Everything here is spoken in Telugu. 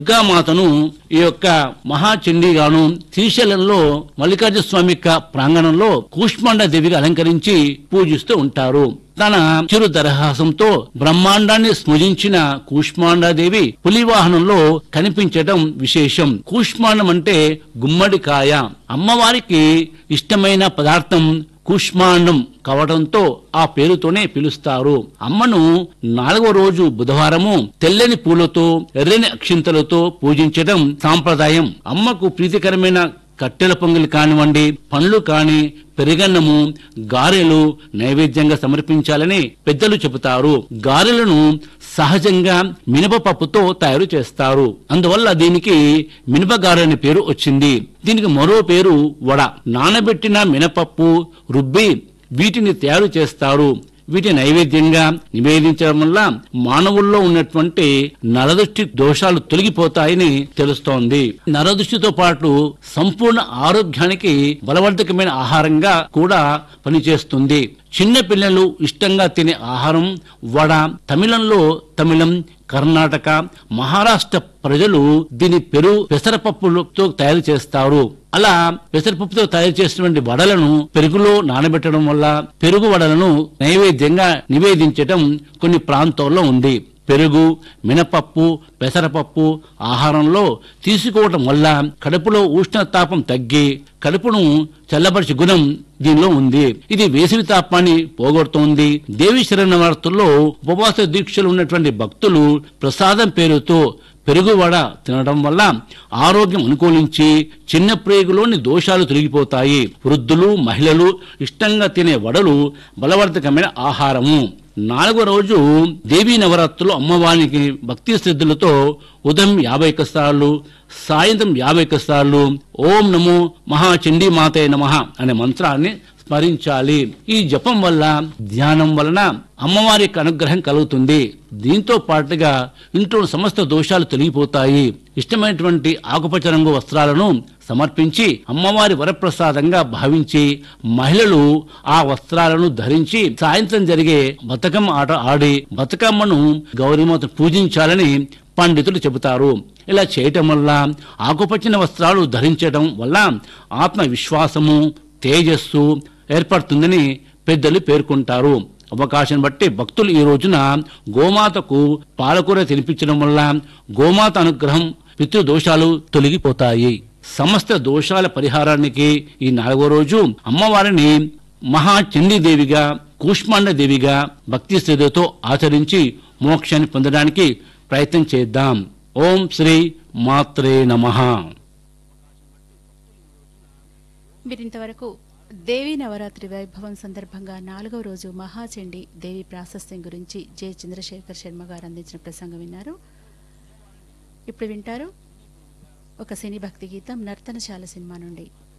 దుర్గామాతను ఈ యొక్క మహాచండీగాను శ్రీశైలంలో మల్లికార్జున స్వామి యొక్క ప్రాంగణంలో కూష్మాండ దేవిగా అలంకరించి పూజిస్తూ ఉంటారు తన చిరు దరహాసంతో బ్రహ్మాండాన్ని స్మృజించిన కూష్మాండాదేవి పులి వాహనంలో కనిపించటం విశేషం కూష్మాండం అంటే గుమ్మడికాయ అమ్మవారికి ఇష్టమైన పదార్థం కూష్మాండం కావడంతో ఆ పేరుతోనే పిలుస్తారు అమ్మను నాలుగవ రోజు బుధవారము తెల్లని పూలతో ఎర్రని అక్షింతలతో పూజించడం సాంప్రదాయం అమ్మకు ప్రీతికరమైన కట్టెల పొంగలి కానివ్వండి పండ్లు కాని పెరుగన్నము గారెలు నైవేద్యంగా సమర్పించాలని పెద్దలు చెబుతారు గారెలను సహజంగా మినపపప్పుతో తయారు చేస్తారు అందువల్ల దీనికి మినపగారె అనే పేరు వచ్చింది దీనికి మరో పేరు వడ నానబెట్టిన మినపప్పు రుబ్బి వీటిని తయారు చేస్తారు వీటి నైవేద్యంగా నివేదించడం వల్ల మానవుల్లో ఉన్నటువంటి నరదృష్టి దోషాలు తొలగిపోతాయని తెలుస్తోంది నరదృష్టితో పాటు సంపూర్ణ ఆరోగ్యానికి బలవర్ధకమైన ఆహారంగా కూడా పనిచేస్తుంది చిన్న పిల్లలు ఇష్టంగా తినే ఆహారం వడ తమిళంలో తమిళం కర్ణాటక మహారాష్ట్ర ప్రజలు దీని పెరుగు పెసరపప్పులతో తయారు చేస్తారు అలా పెసరపప్పుతో తయారు చేసినటువంటి వడలను పెరుగులో నానబెట్టడం వల్ల పెరుగు వడలను నైవేద్యంగా నివేదించటం కొన్ని ప్రాంతాల్లో ఉంది పెరుగు మినపప్పు పెసరపప్పు ఆహారంలో తీసుకోవటం వల్ల కడుపులో ఉష్ణతాపం తగ్గి కడుపును చల్లబరిచే గుణం దీనిలో ఉంది ఇది వేసవి తాపాన్ని పోగొడుతోంది దేవి శరణవార్తల్లో ఉపవాస దీక్షలు ఉన్నటువంటి భక్తులు ప్రసాదం పేరుతో పెరుగువడ తినడం వల్ల ఆరోగ్యం అనుకూలించి చిన్న ప్రేగులోని దోషాలు తొలగిపోతాయి వృద్ధులు మహిళలు ఇష్టంగా తినే వడలు బలవర్ధకమైన ఆహారము నాలుగో రోజు దేవీ నవరాత్రులు అమ్మవారికి భక్తి శ్రద్ధలతో ఉదయం యాభై ఒక్క సార్లు సాయంత్రం యాభై ఒక్క సార్లు ఓం నమో మహాచండీ మాతే నమః అనే మంత్రాన్ని స్మరించాలి ఈ జపం వల్ల ధ్యానం వలన అమ్మవారి యొక్క అనుగ్రహం కలుగుతుంది దీంతో పాటుగా ఇంట్లో సమస్త దోషాలు తొలగిపోతాయి ఇష్టమైనటువంటి ఆకుపచ్చ రంగు వస్త్రాలను సమర్పించి అమ్మవారి వరప్రసాదంగా భావించి మహిళలు ఆ వస్త్రాలను ధరించి సాయంత్రం జరిగే బతుకమ్మ ఆట ఆడి బతుకమ్మను గౌరీమాత పూజించాలని పండితులు చెబుతారు ఇలా చేయటం వల్ల ఆకుపచ్చిన వస్త్రాలు ధరించడం వల్ల ఆత్మవిశ్వాసము తేజస్సు ఏర్పడుతుందని పెద్దలు పేర్కొంటారు అవకాశం బట్టి భక్తులు ఈ రోజున గోమాతకు పాలకూర తినిపించడం వల్ల గోమాత అనుగ్రహం పితృదోషాలు తొలగిపోతాయి సమస్త దోషాల పరిహారానికి ఈ నాలుగో రోజు అమ్మవారిని మహాచండీదేవిగా కూష్మాండ దేవిగా భక్తి శ్రద్ధతో ఆచరించి మోక్షాన్ని పొందడానికి ప్రయత్నం చేద్దాం ఓం శ్రీ మాత్రే నమః మీరింతవరకు దేవీ నవరాత్రి వైభవం సందర్భంగా నాలుగవ రోజు మహాచండి దేవి ప్రాశస్త్యం గురించి జె చంద్రశేఖర్ శర్మ గారు అందించిన ప్రసంగం విన్నారు ఇప్పుడు వింటారు ఒక సినీ భక్తి గీతం నర్తనశాల సినిమా నుండి